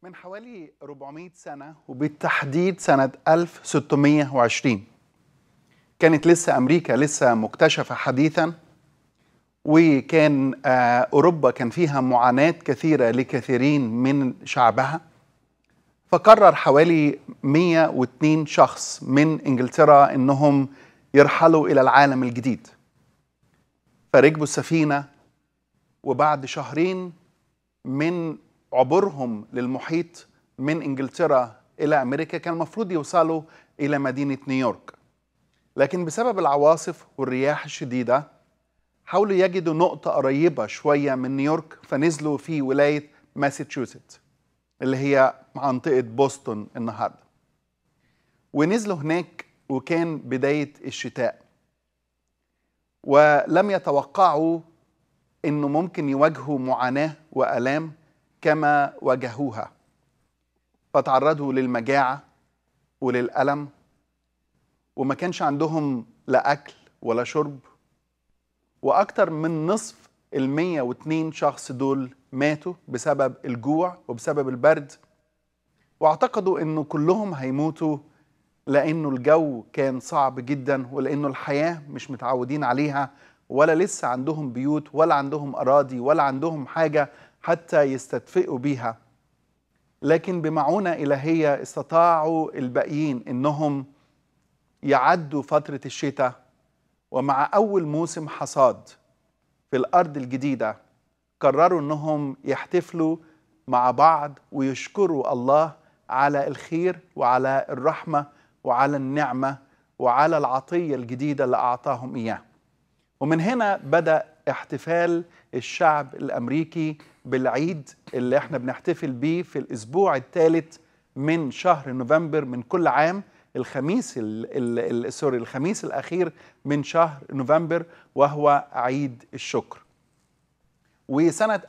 من حوالي 400 سنة وبالتحديد سنة 1620 كانت لسه أمريكا لسه مكتشفة حديثا وكان آه، أوروبا كان فيها معاناة كثيرة لكثيرين من شعبها فقرر حوالي 102 شخص من إنجلترا إنهم يرحلوا إلى العالم الجديد فركبوا السفينة وبعد شهرين من عبورهم للمحيط من انجلترا الى امريكا كان المفروض يوصلوا الى مدينه نيويورك لكن بسبب العواصف والرياح الشديده حاولوا يجدوا نقطه قريبه شويه من نيويورك فنزلوا في ولايه ماساتشوستس اللي هي منطقه بوسطن النهارده ونزلوا هناك وكان بدايه الشتاء ولم يتوقعوا انه ممكن يواجهوا معاناه والام كما واجهوها فتعرضوا للمجاعه وللالم وما كانش عندهم لا اكل ولا شرب واكتر من نصف ال 102 شخص دول ماتوا بسبب الجوع وبسبب البرد واعتقدوا انه كلهم هيموتوا لانه الجو كان صعب جدا ولانه الحياه مش متعودين عليها ولا لسه عندهم بيوت ولا عندهم اراضي ولا عندهم حاجه حتى يستدفئوا بيها لكن بمعونه الهيه استطاعوا الباقيين انهم يعدوا فتره الشتاء ومع اول موسم حصاد في الارض الجديده قرروا انهم يحتفلوا مع بعض ويشكروا الله على الخير وعلى الرحمه وعلى النعمه وعلى العطيه الجديده اللي اعطاهم اياه ومن هنا بدا احتفال الشعب الامريكي بالعيد اللي احنا بنحتفل بيه في الاسبوع الثالث من شهر نوفمبر من كل عام الخميس ال ال ال سوري الخميس الاخير من شهر نوفمبر وهو عيد الشكر. وسنه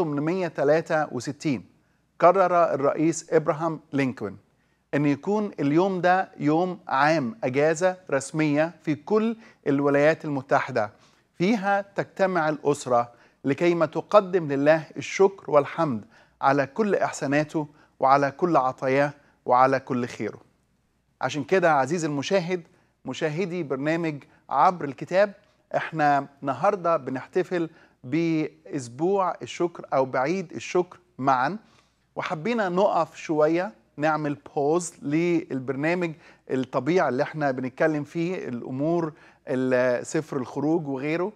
1863 قرر الرئيس ابراهام لينكولن ان يكون اليوم ده يوم عام اجازه رسميه في كل الولايات المتحده فيها تجتمع الاسره لكيما تقدم لله الشكر والحمد على كل احساناته وعلى كل عطاياه وعلى كل خيره. عشان كده عزيزي المشاهد مشاهدي برنامج عبر الكتاب احنا النهارده بنحتفل باسبوع الشكر او بعيد الشكر معا وحبينا نقف شويه نعمل بوز للبرنامج الطبيعي اللي احنا بنتكلم فيه الامور سفر الخروج وغيره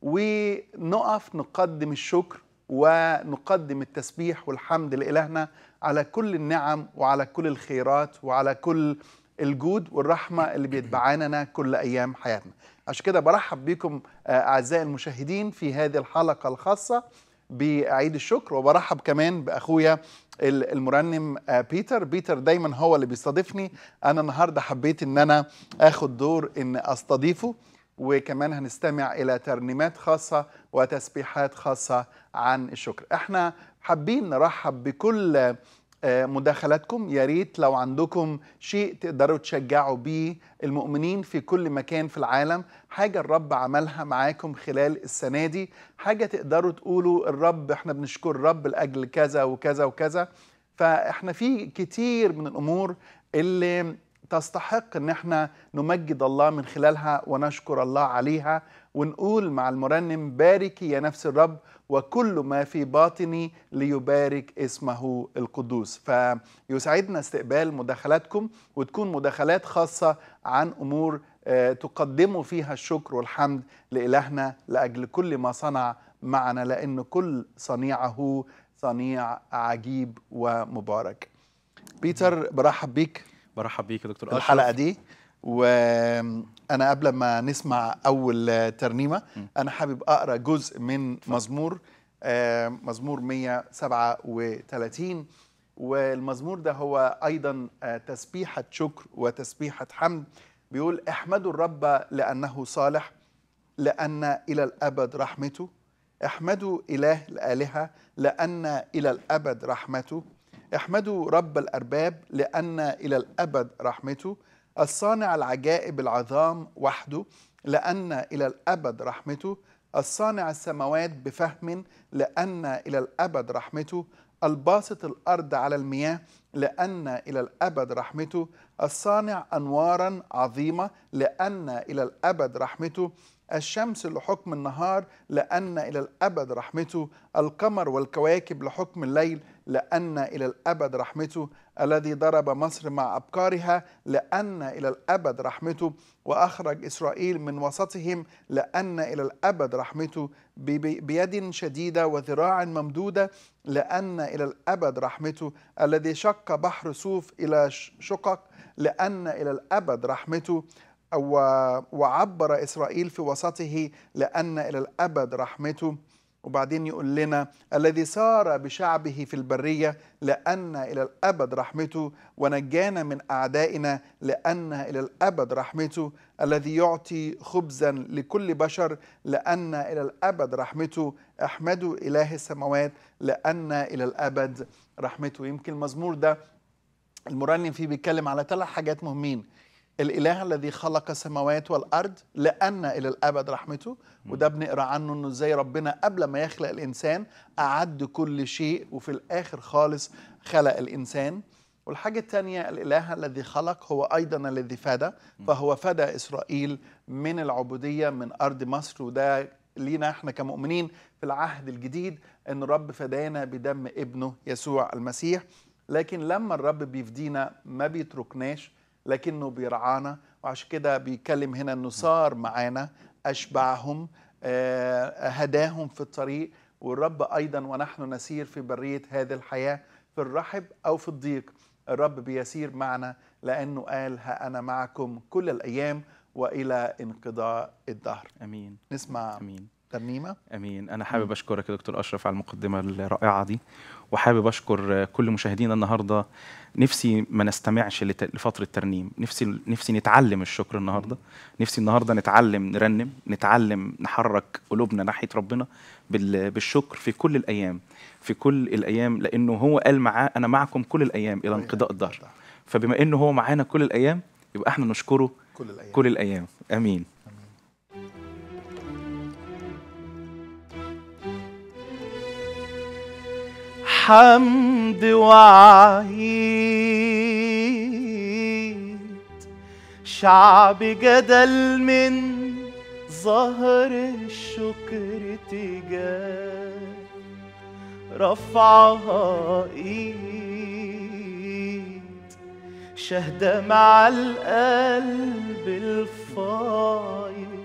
ونقف نقدم الشكر ونقدم التسبيح والحمد لإلهنا على كل النعم وعلى كل الخيرات وعلى كل الجود والرحمة اللي بيتبعاننا كل أيام حياتنا عشان كده برحب بكم أعزائي المشاهدين في هذه الحلقة الخاصة بعيد الشكر وبرحب كمان بأخويا المرنم بيتر بيتر دايما هو اللي بيستضيفني أنا النهاردة حبيت أن أنا أخد دور أن أستضيفه وكمان هنستمع إلى ترنيمات خاصة وتسبيحات خاصة عن الشكر احنا حابين نرحب بكل مداخلاتكم يا ريت لو عندكم شيء تقدروا تشجعوا بيه المؤمنين في كل مكان في العالم حاجة الرب عملها معاكم خلال السنة دي حاجة تقدروا تقولوا الرب احنا بنشكر الرب لأجل كذا وكذا وكذا فاحنا في كتير من الأمور اللي تستحق ان احنا نمجد الله من خلالها ونشكر الله عليها ونقول مع المرنم باركي يا نفس الرب وكل ما في باطني ليبارك اسمه القدوس فيسعدنا استقبال مداخلاتكم وتكون مداخلات خاصة عن أمور تقدموا فيها الشكر والحمد لإلهنا لأجل كل ما صنع معنا لأن كل صنيعه صنيع عجيب ومبارك بيتر برحب بيك برحب بيك يا دكتور اشرف الحلقه دي وانا قبل ما نسمع اول ترنيمه انا حابب اقرا جزء من مزمور مزمور 137 والمزمور ده هو ايضا تسبيحه شكر وتسبيحه حمد بيقول احمدوا الرب لانه صالح لان الى الابد رحمته احمدوا اله الالهه لان الى الابد رحمته احمدوا رب الارباب لان الى الابد رحمته الصانع العجائب العظام وحده لان الى الابد رحمته الصانع السماوات بفهم لأن إلى الأبد رحمته الباسط الأرض على المياه لأن إلى الأبد رحمته الصانع أنوارا عظيمة لأن إلى الأبد رحمته الشمس لحكم النهار لأن إلى الأبد رحمته القمر والكواكب لحكم الليل لأن إلى الأبد رحمته الذي ضرب مصر مع أبكارها لأن إلى الأبد رحمته وأخرج إسرائيل من وسطهم لأن إلى الأبد رحمته بيد شديدة وذراع ممدودة لأن إلى الأبد رحمته الذي شق بحر صوف إلى شقق لأن إلى الأبد رحمته وعبر إسرائيل في وسطه لأن إلى الأبد رحمته وبعدين يقول لنا الذي سار بشعبه في البرية لأن إلى الأبد رحمته ونجانا من أعدائنا لأن إلى الأبد رحمته الذي يعطي خبزا لكل بشر لأن إلى الأبد رحمته احمدوا إله السماوات لأن إلى الأبد رحمته يمكن المزمور ده المرنم فيه بيتكلم على ثلاث حاجات مهمين الاله الذي خلق السماوات والارض لان الى الابد رحمته وده بنقرا عنه انه ازاي ربنا قبل ما يخلق الانسان اعد كل شيء وفي الاخر خالص خلق الانسان والحاجة الثانية الإله الذي خلق هو أيضا الذي فدى فهو فدى إسرائيل من العبودية من أرض مصر وده لينا احنا كمؤمنين في العهد الجديد أن الرب فدانا بدم ابنه يسوع المسيح لكن لما الرب بيفدينا ما بيتركناش لكنه بيرعانا وعشان كده بيتكلم هنا انه صار معانا اشبعهم آه، هداهم في الطريق والرب ايضا ونحن نسير في بريه هذه الحياه في الرحب او في الضيق الرب بيسير معنا لانه قال ها انا معكم كل الايام والى انقضاء الدهر امين نسمع امين ترنيمه امين انا حابب اشكرك يا دكتور اشرف على المقدمه الرائعه دي وحابب اشكر كل مشاهدينا النهارده نفسي ما نستمعش لفتره ترنيم نفسي نفسي نتعلم الشكر النهارده نفسي النهارده نتعلم نرنم نتعلم نحرك قلوبنا ناحيه ربنا بالشكر في كل الايام في كل الايام لانه هو قال معاه انا معكم كل الايام الى انقضاء الدهر فبما انه هو معانا كل الايام يبقى احنا نشكره كل الايام كل الايام امين حمد وعيد شعب جدل من ظهر الشكر تجاه رفعها ايد شهدة مع القلب الفايض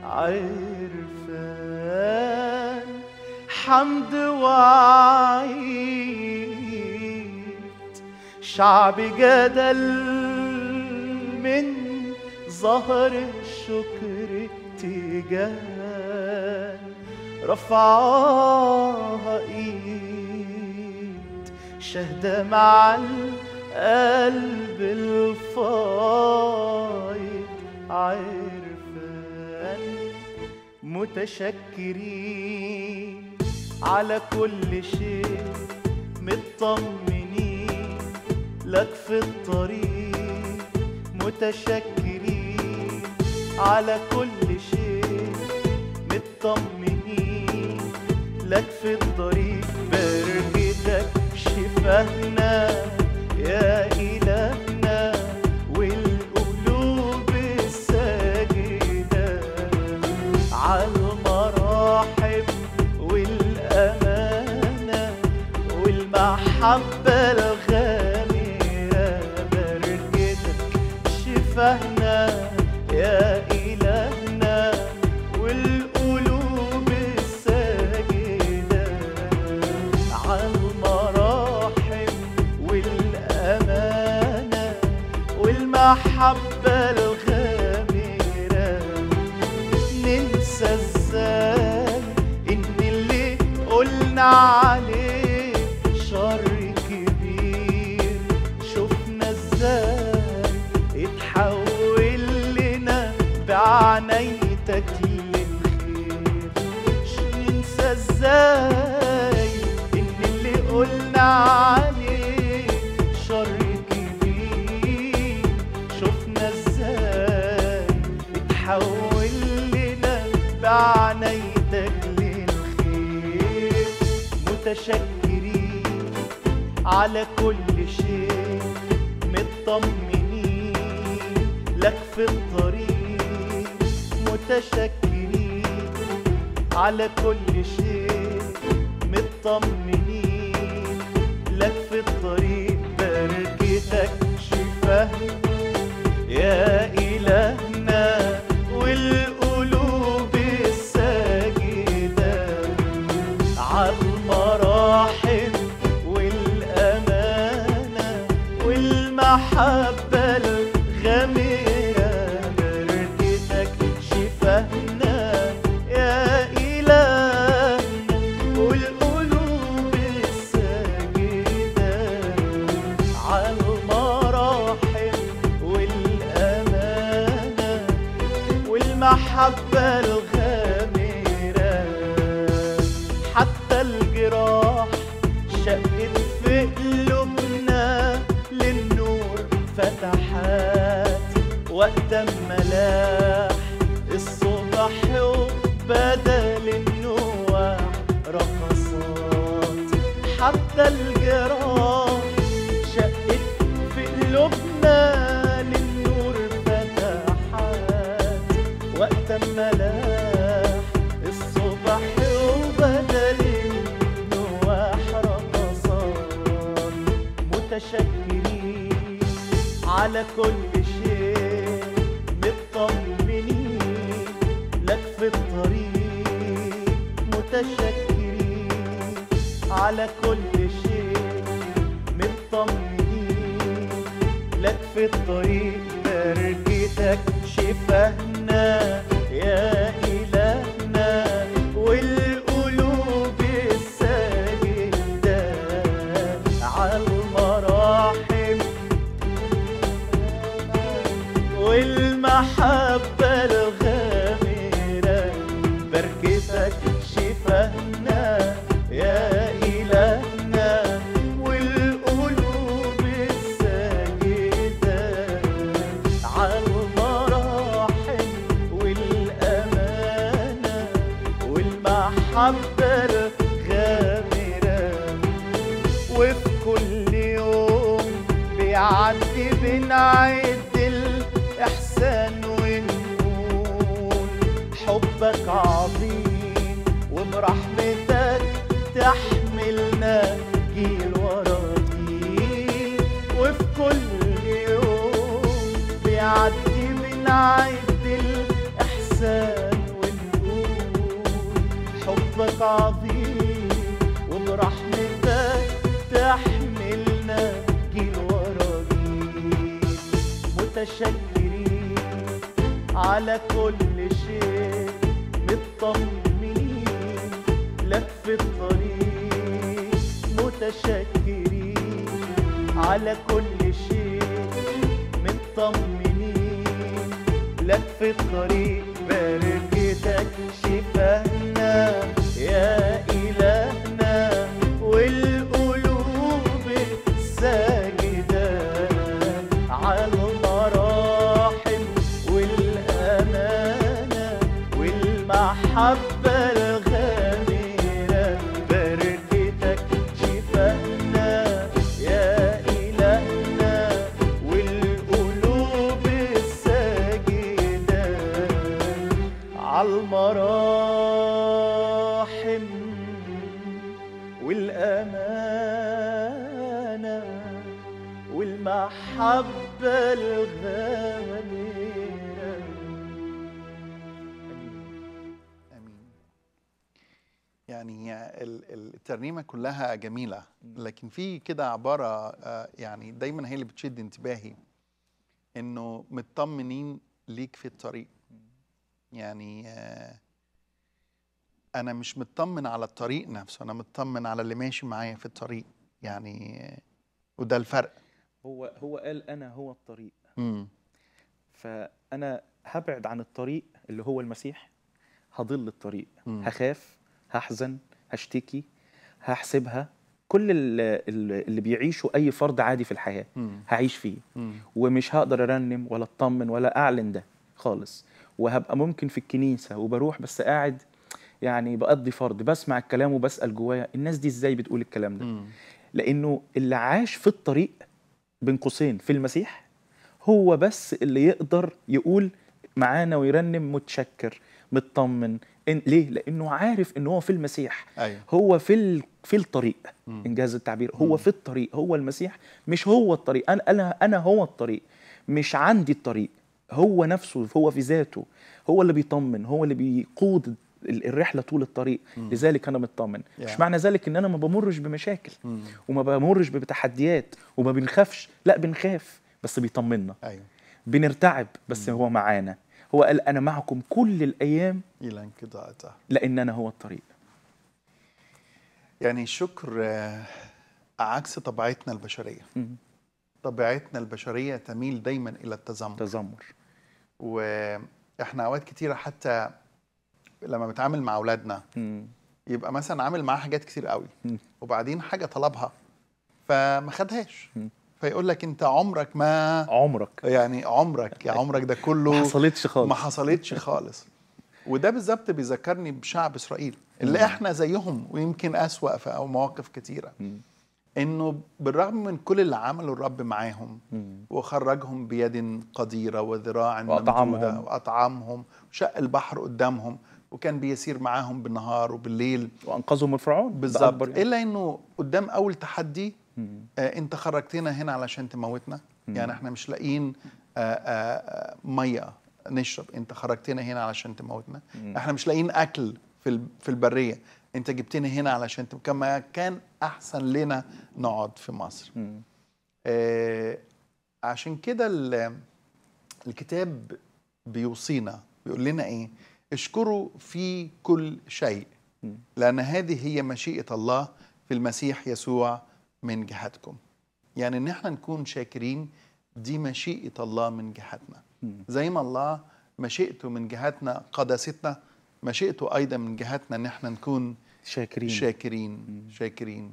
عرفان حمد وعيد شعب جدل من ظهر الشكر اتجاه رفعها ايد شهدة مع القلب الفايض عرفان متشكرين على كل شيء مطمنين لك في الطريق متشكرين على كل شيء مطمنين لك في الطريق برجتك شفاهنا يا إلهنا والقلوب الساجدة على المحبة الغامرة بركتك شفاهنا يا إلهنا والقلوب الساجدة عالمراحم والأمانة والمحبة الغامرة ننسى ازاي إن اللي قلنا عليه عنيتك للخير ننسى ازاي ان اللي قلنا عليه شر كبير شفنا ازاي اتحول لنا بعنيتك متشكرين على كل شيء مطمنين لك في الطريق متشكرين على كل شيء مطمنين لك في الطريق بركتك شفاء يا إلهنا والقلوب الساجدة عالمراحم والأمانة والمحبة الغامرة بركتك شفاهنا يا إلهنا والقلوب الساجدة عالمراحم والأمانة والمحبة الغامرة حتى الجراح شقت في قلوبنا للنور فتحات وقت ملاح الصبح وبدل النوح رقصات حتى الجراح شقت في قلوبنا للنور فتحات وقت ملاح الصبح وبدل النواح رقصات متشكرين على كل شيء مطمنين لك في الطريق متشكرين على كل شيء مطمنين لك في الطريق بركتك شفاهنا يا إلهنا والقلوب الساجدة عالمراحم والمحبة الغامرة بركتك شفاهنا يا إلهنا والقلوب الساجدة عالمراحم والأمانة والمحبة الغامرة وفي كل يوم بيعدي بنعد الإحسان ونقول حبك عظيم وبرحمتك تحملنا جيل ورا جيل وفي كل يوم بيعدي بنعد الإحسان ونقول حبك عظيم وبرحمتك تحملنا جيل ورا جيل متشكرين على كل شيء مطمنين لك في الطريق متشكرين على كل شيء مطمنين لك في الطريق بركتك شفاهنا يا إلهنا والقلوب الساجدة عالمراحم والأمانة والمحبة الغامرة بركتك شفاهنا يا إلهنا والقلوب الساجدة عالمراحم والأمانة والمحبة الغامرة امين يعني ال- ال- الترنيمه كلها جميله لكن في كده عباره آه، يعني دايما هي اللي بتشد انتباهي انه مطمنين ليك في الطريق يعني آه، انا مش مطمن على الطريق نفسه انا مطمن على اللي ماشي معايا في الطريق يعني آه، وده الفرق هو هو قال انا هو الطريق امم فانا هبعد عن الطريق اللي هو المسيح هضل الطريق مم. هخاف هحزن هشتكي هحسبها كل ال- ال- اللي بيعيشه اي فرد عادي في الحياه مم. هعيش فيه مم. ومش هقدر ارنم ولا اطمن ولا اعلن ده خالص وهبقى ممكن في الكنيسه وبروح بس قاعد يعني بقضي فرض بسمع الكلام وبسال جوايا الناس دي ازاي بتقول الكلام ده مم. لانه اللي عاش في الطريق بين قوسين في المسيح هو بس اللي يقدر يقول معانا ويرنم متشكر مطمن إن ليه لانه عارف ان هو في المسيح ايوه هو في ال... في الطريق مم. انجاز التعبير هو مم. في الطريق هو المسيح مش هو الطريق انا انا انا هو الطريق مش عندي الطريق هو نفسه هو في ذاته هو اللي بيطمن هو اللي بيقود ال- الرحله طول الطريق مم. لذلك انا مطمن Yeah. مش معنى ذلك ان انا ما بمرش بمشاكل مم. وما بمرش بتحديات وما بنخافش لا بنخاف بس بيطمنا ايوه بنرتعب بس هو معانا هو قال انا معكم كل الايام الى انقضاء الدهر لان انا هو الطريق يعني الشكر آه، عكس طبيعتنا البشريه مم. طبيعتنا البشريه تميل دايما الى التذمر تذمر واحنا اوقات كتيره حتى لما بنتعامل مع اولادنا مم. يبقى مثلا عامل معاه حاجات كتير قوي مم. وبعدين حاجه طلبها فما خدهاش مم. فيقول لك انت عمرك ما عمرك يعني عمرك يا عمرك ده ما كله حصلتش خالص ما حصلتش خالص وده بالظبط بيذكرني بشعب اسرائيل اللي مم. احنا زيهم ويمكن اسوأ في أو مواقف كتيره مم. انه بالرغم من كل اللي عمله الرب معاهم مم. وخرجهم بيد قديرة وذراع وأطعمهم. ممدودة وأطعمهم وشق البحر قدامهم وكان بيسير معاهم بالنهار وبالليل وانقذهم من فرعون ده بالظبط أكبر يعني. إلا إنه قدام أول تحدي مم. آه أنت خرجتنا هنا علشان تموتنا مم. يعني إحنا مش لاقيين آه آه آه، مية نشرب أنت خرجتنا هنا علشان تموتنا مم. إحنا مش لاقيين أكل في ال- في البرية أنت جبتنا هنا علشان تم- كما كان أحسن لنا نقعد في مصر مم. آه، عشان كده ال- الكتاب بيوصينا بيقول لنا ايه اشكروا في كل شيء مم. لان هذه هي مشيئه الله في المسيح يسوع من جهتكم يعني ان احنا نكون شاكرين دي مشيئه الله من جهتنا مم. زي ما الله مشيئته من جهتنا قداستنا مشيئته ايضا من جهتنا ان احنا نكون شاكرين شاكرين مم. شاكرين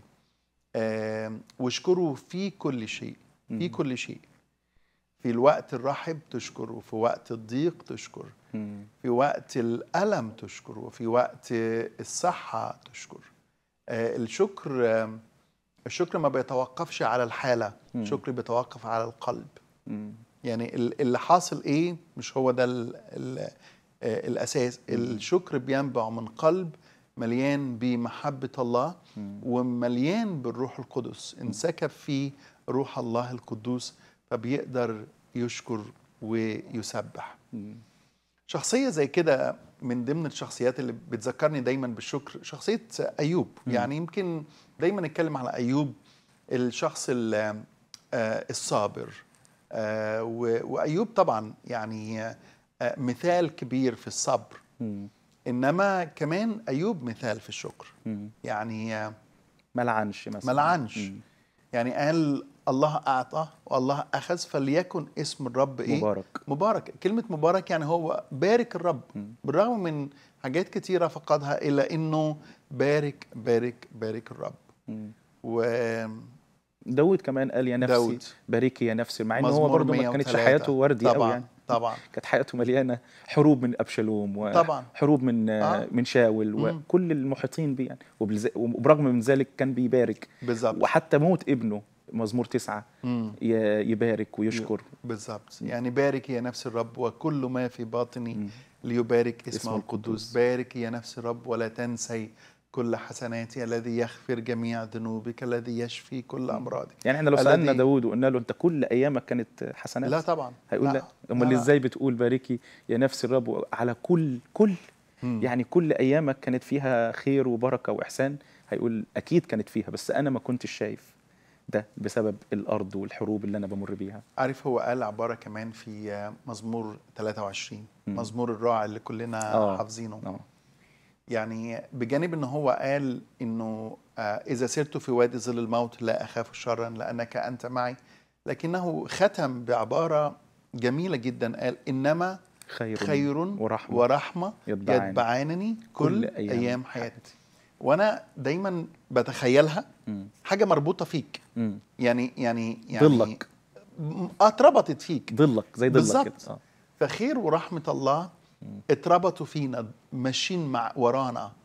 آم، واشكروا في كل شيء في مم. كل شيء في الوقت الرحب تشكر وفي وقت الضيق تشكر مم. في وقت الألم تشكر وفي وقت الصحة تشكر آه، الشكر آم، الشكر ما بيتوقفش على الحالة مم. الشكر بيتوقف على القلب مم. يعني ال- اللي حاصل ايه مش هو ده ال ال آه، الاساس الشكر بينبع من قلب مليان بمحبه الله مم. ومليان بالروح القدس انسكب فيه روح الله القدوس فبيقدر يشكر ويسبح مم. شخصيه زي كده من ضمن الشخصيات اللي بتذكرني دايما بالشكر شخصيه ايوب مم. يعني يمكن دايما نتكلم على ايوب الشخص ال- آه، الصابر آه، و- وايوب طبعا يعني آه، مثال كبير في الصبر مم. انما كمان ايوب مثال في الشكر مم. يعني آه، ما لعنش مثلا ما لعنش. مم. يعني قال الله اعطى والله اخذ فليكن اسم الرب ايه مبارك مبارك كلمة مبارك يعني هو بارك الرب مم. بالرغم من حاجات كتيرة فقدها إلا إنه بارك بارك بارك الرب مم. وداود داود كمان قال يا نفسي باركي يا نفسي مع ان هو مزمور برضه ما كانتش 103. حياته وردي قوي طبعا يعني طبعا كانت حياته مليانه حروب من ابشالوم طبعا. وحروب من آه. آه. من شاول مم. وكل المحيطين بيه يعني وبالز- وبرغم من ذلك كان بيبارك بالظبط وحتى موت ابنه مزمور تسعة مم. ي- يبارك ويشكر بالظبط يعني بارك يا نفس الرب وكل ما في باطني مم. ليبارك اسمه اسمه القدوس القدوس. بارك يا نفس الرب ولا تنسي كل حسناتي الذي يغفر جميع ذنوبك الذي يشفي كل أمراضك يعني احنا لو سالنا الذي- داود وقلنا له انت كل ايامك كانت حسنات لا طبعا هيقول لا امال لا. ازاي بتقول باركي يا نفس الرب على كل كل مم. يعني كل ايامك كانت فيها خير وبركه واحسان هيقول اكيد كانت فيها بس انا ما كنتش شايف ده بسبب الارض والحروب اللي انا بمر بيها عارف هو قال عبارة كمان في مزمور 23 مم. مزمور الراعي اللي كلنا آه. حافظينه اه يعني بجانب ان هو قال انه آه، اذا سرت في وادي ظل الموت لا اخاف شرا لانك انت معي لكنه ختم بعبارة جميلة جدا قال انما خير خير ورحمة ورحمة يتبعاني يتبعانني كل, كل ايام, أيام أيام حياتي وانا دايما بتخيلها مم. حاجة مربوطة فيك مم. يعني يعني يعني ضلك م- اتربطت فيك ضلك زي ضلك بالظبط. كده اه فخير ورحمة الله اتربطوا فينا ماشيين مع ورانا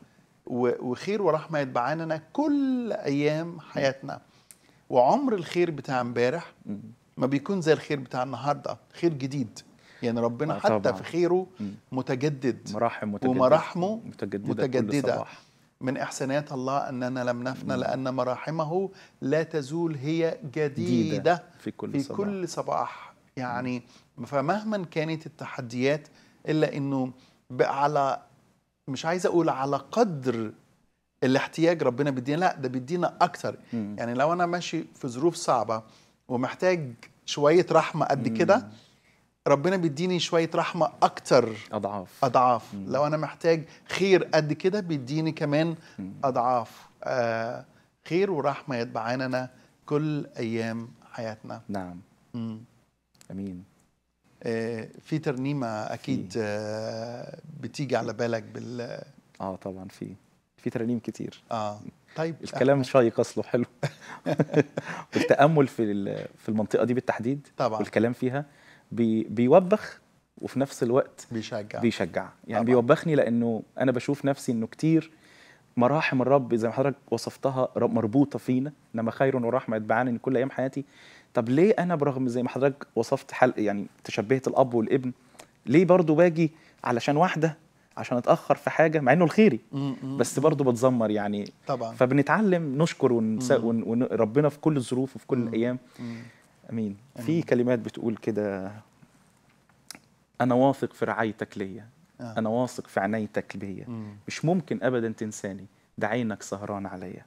و- وخير ورحمه يتبعاننا كل ايام حياتنا وعمر الخير بتاع امبارح ما بيكون زي الخير بتاع النهارده خير جديد يعني ربنا آه حتى طبعاً. في خيره مم. متجدد مراحم متجددة ومراحمه متجددة, متجددة. كل صباح من إحسانات الله أننا لم نفنى لأن مراحمه لا تزول هي جديدة في كل في صباح كل صباح يعني فمهما كانت التحديات إلا أنه بقى على مش عايز أقول على قدر الاحتياج ربنا بيدينا لا ده بيدينا أكتر مم. يعني لو أنا ماشي في ظروف صعبة ومحتاج شوية رحمة قد كده ربنا بيديني شوية رحمة أكتر اضعاف اضعاف لو انا محتاج خير قد كده بيديني كمان اضعاف آه خير ورحمه يتبعاننا كل ايام حياتنا نعم مم. امين آه في ترنيمه اكيد آه بتيجي على بالك بال اه طبعا في في ترانيم كتير اه طيب الكلام شيق اصله حلو والتامل في ال- في المنطقه دي بالتحديد طبعا والكلام فيها بي بيوبخ وفي نفس الوقت بيشجع بيشجع يعني طبعاً. بيوبخني لانه انا بشوف نفسي انه كتير مراحم الرب زي ما حضرتك وصفتها ر- مربوطه فينا انما خير ورحمه يتبعانني كل ايام حياتي طب ليه انا برغم زي ما حضرتك وصفت حل يعني تشبهت الاب والابن ليه برضو باجي علشان واحده عشان اتاخر في حاجه مع انه الخيري مم، مم، بس برضو بتذمر يعني طبعا فبنتعلم نشكر ونس... مم. ون... ون... ربنا في كل الظروف وفي كل مم. الايام مم. امين في أمين. كلمات بتقول كده انا واثق في رعايتك ليا آه. انا واثق في عنايتك بيا مم. مش ممكن ابدا تنساني ده عينك سهران عليا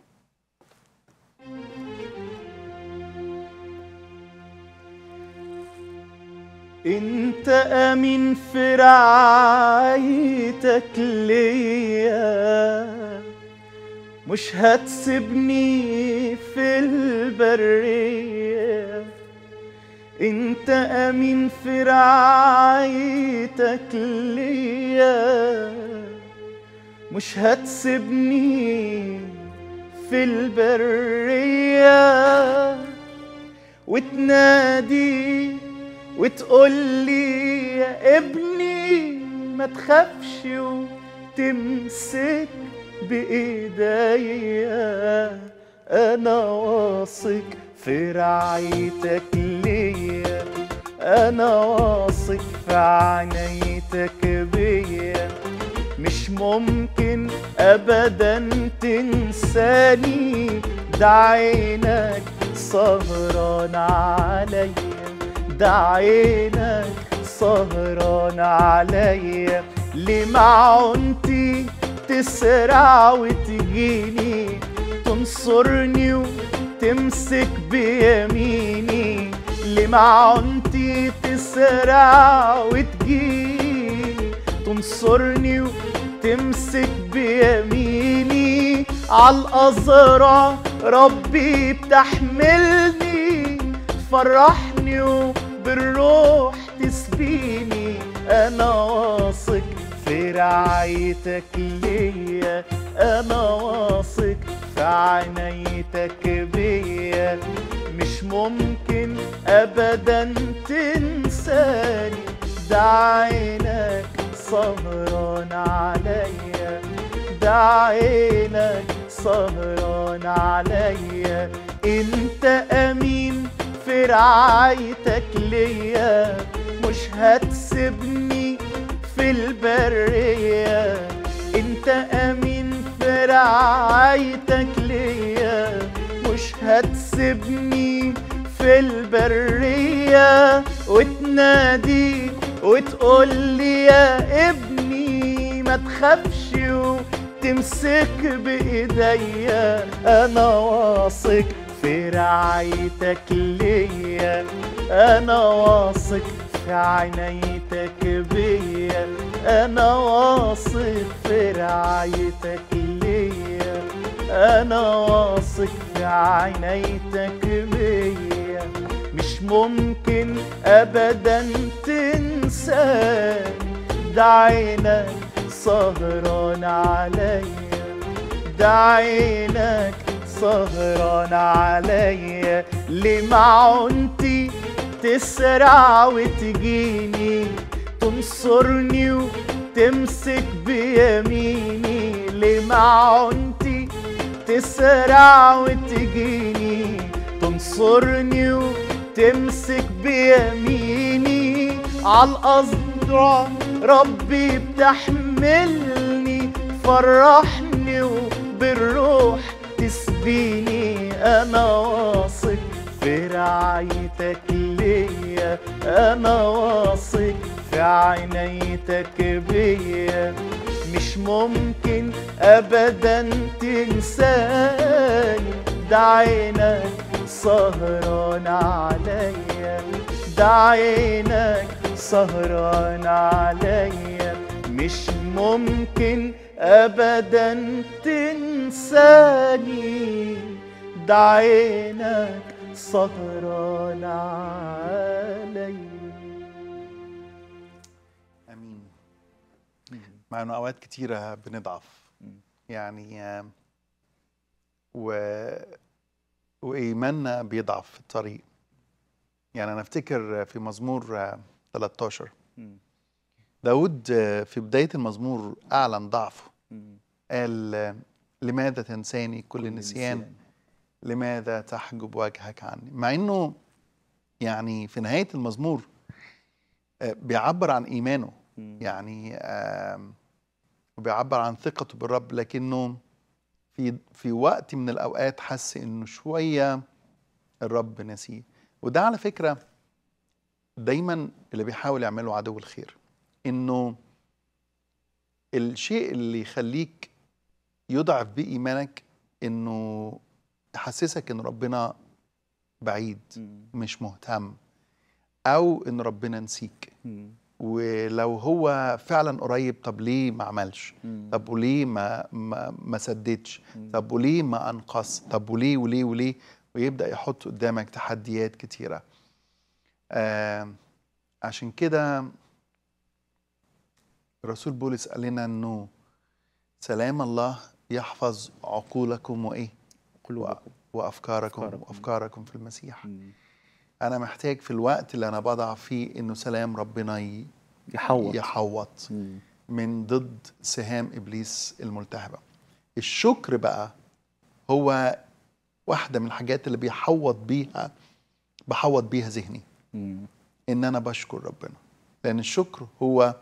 انت امين في رعايتك ليا مش هتسيبني في البرية انت امين في رعايتك ليا مش هتسيبني في البرية وتنادي وتقول لي يا ابني ما تخافش وتمسك بايديا انا واثق في رعايتك ليا انا واثق في عنايتك بيا مش ممكن ابدا تنساني ده عينك سهران عليا ده عينك سهران عليا لمعونتي تسرع وتجيني تنصرني وتمسك بيميني لمعونتي تسرع وتجيني تنصرني وتمسك بيميني عالأزرع ربي بتحملني فرحني وبالروح تسبيني أنا واثق في رعايتك ليا أنا واثق في عنايتك بيا مش ممكن أبدا تنساني ده عينك سهران عليا ده عينك سهران عليا انت امين في رعايتك ليا مش هتسيبني في البرية انت امين في رعايتك ليا مش هتسيبني في البرية وتنادي وتقول لي يا ابني ما تخافش وتمسك بايديا انا واثق في رعايتك ليا انا واثق في عنايتك بيا انا واثق في رعايتك ليا انا واثق في عنايتك بيا مش ممكن ابدا تنساني ده عينك سهران عليا ده عينك سهران عليا لمعونتي تسرع وتجيني تنصرني وتمسك بيميني لمعونتي تسرع وتجيني تنصرني وتمسك بيميني عالأذرع ربي بتحملني فرحني وبالروح تسبيني أنا واثق في رعايتك ليا أنا واثق في عنايتك بيا مش ممكن أبدا تنساني ده عينك سهران عليا ده عينك سهران عليا مش ممكن ابدا تنساني ده عينك سهران عليا امين مع انه اوقات كتيره بنضعف يعني آم، و وايماننا بيضعف في الطريق يعني انا افتكر في مزمور آه، 13 داود آه، في بدايه المزمور اعلن ضعفه قال آه، لماذا تنساني كل نسيان لماذا تحجب وجهك عني مع انه يعني في نهايه المزمور آه، بيعبر عن ايمانه يعني آم، وبيعبر عن ثقته بالرب لكنه في في وقت من الاوقات حس انه شويه الرب نسيه وده على فكره دايما اللي بيحاول يعمله عدو الخير انه الشيء اللي يخليك يضعف بيه ايمانك انه يحسسك ان ربنا بعيد مش مهتم او ان ربنا نسيك ولو هو فعلا قريب طب ليه ما عملش طب وليه ما ما ما سددش طب وليه ما انقص طب وليه وليه وليه ويبدا يحط قدامك تحديات كتيره آه عشان كده الرسول بولس قال لنا انه سلام الله يحفظ عقولكم وايه قلوبكم وافكاركم أفكاركم. وافكاركم في المسيح انا محتاج في الوقت اللي انا بضعف فيه انه سلام ربنا ي- يحوط يحوط مم. من ضد سهام ابليس الملتهبه الشكر بقى هو واحده من الحاجات اللي بيحوط بيها بحوط بيها ذهني مم. ان انا بشكر ربنا لان الشكر هو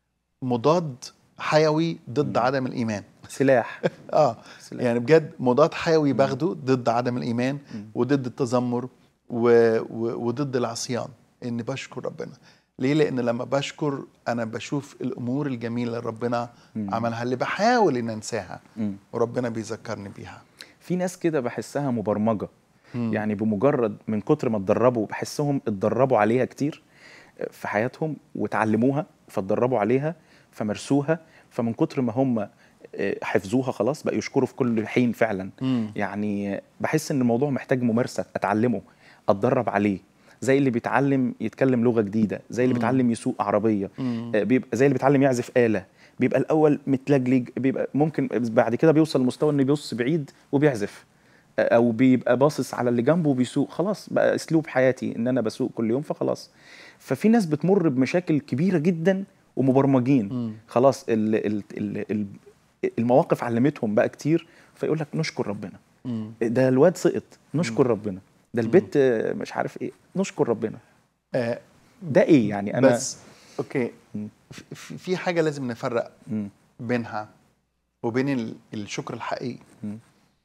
مضاد حيوي ضد عدم الايمان سلاح اه سلاح. يعني بجد مضاد حيوي باخده ضد عدم الايمان وضد التذمر و... و... وضد العصيان اني بشكر ربنا ليه لان لما بشكر انا بشوف الامور الجميله اللي ربنا عملها اللي بحاول ان انساها مم. وربنا بيذكرني بيها في ناس كده بحسها مبرمجه يعني بمجرد من كتر ما اتدربوا بحسهم اتدربوا عليها كتير في حياتهم وتعلموها فاتدربوا عليها فمارسوها فمن كتر ما هم آه، حفظوها خلاص بقى يشكروا في كل حين فعلا مم. يعني بحس ان الموضوع محتاج ممارسه اتعلمه اتدرب عليه زي اللي بيتعلم يتكلم لغه جديده زي اللي بيتعلم يسوق عربيه مم. آه، بيبقى زي اللي بيتعلم يعزف آلة بيبقى الأول متلجلج بيبقى ممكن بعد كده بيوصل لمستوى إنه بيبص بعيد وبيعزف آه، أو بيبقى باصص على اللي جنبه وبيسوق خلاص بقى أسلوب حياتي إن أنا بسوق كل يوم فخلاص ففي ناس بتمر بمشاكل كبيرة جدا ومبرمجين خلاص ال ال ال ال المواقف علمتهم بقى كتير فيقول لك نشكر ربنا مم. ده الواد سقط نشكر ربنا ده البت آه، مش عارف ايه نشكر ربنا آه ده ايه يعني انا بس اوكي في- في في حاجه لازم نفرق مم. بينها وبين ال- الشكر الحقيقي مم.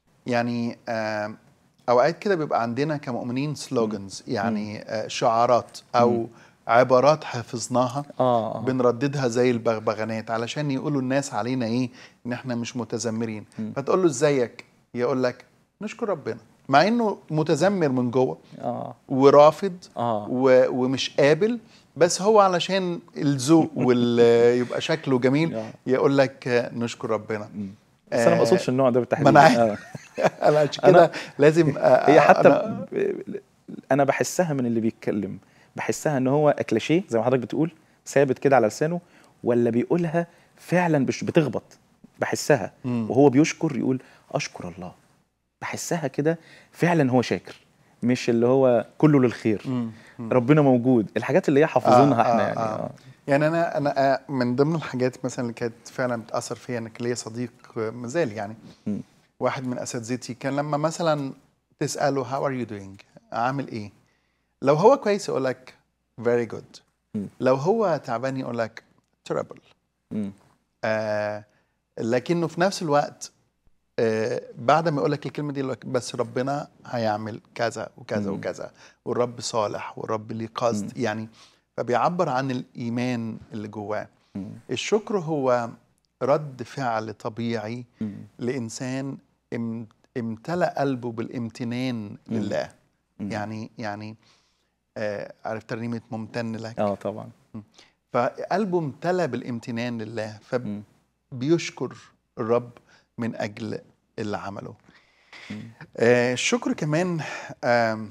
يعني آم، اوقات كده بيبقى عندنا كمؤمنين سلوجنز يعني آه، شعارات او عبارات حفظناها اه بنرددها زي البغبغانات علشان يقولوا الناس علينا ايه ان احنا مش متذمرين فتقول له ازيك يقول لك نشكر ربنا مع انه متذمر من جوه اه ورافض اه و... ومش قابل بس هو علشان الذوق وال يبقى شكله جميل آه. يقول لك آه، نشكر ربنا بس انا ما آه، اقصدش النوع ده بالتحديد ما انا عارف. آه. انا عشان كده لازم آه، هي حتى أنا... ب- انا بحسها من اللي بيتكلم بحسها ان هو كلاشيه زي ما حضرتك بتقول ثابت كده على لسانه ولا بيقولها فعلا مش بتخبط بحسها مم. وهو بيشكر يقول اشكر الله بحسها كده فعلا هو شاكر مش اللي هو كله للخير مم. مم. ربنا موجود الحاجات اللي هي حافظينها آه، احنا آه، يعني آه. آه. يعني انا انا آه، من ضمن الحاجات مثلا اللي كانت فعلا بتاثر فيا انك ليا صديق آه، مازال يعني مم. واحد من اساتذتي كان لما مثلا تساله هاو ار يو دوينج عامل ايه لو هو كويس يقول لك فيري جود مم. لو هو تعبان يقول لك تربل مم. آه لكنه في نفس الوقت آه بعد ما يقول لك الكلمه دي يقول لك بس ربنا هيعمل كذا وكذا مم. وكذا والرب صالح والرب ليه قصد يعني فبيعبر عن الايمان اللي جواه مم. الشكر هو رد فعل طبيعي مم. لانسان ام- امتلأ قلبه بالامتنان لله مم. يعني يعني آه عارف ترنيمه ممتن لك اه طبعا فقلبه امتلأ بالامتنان لله مم. فبيشكر الرب من اجل اللي عمله مم. آه الشكر كمان آم،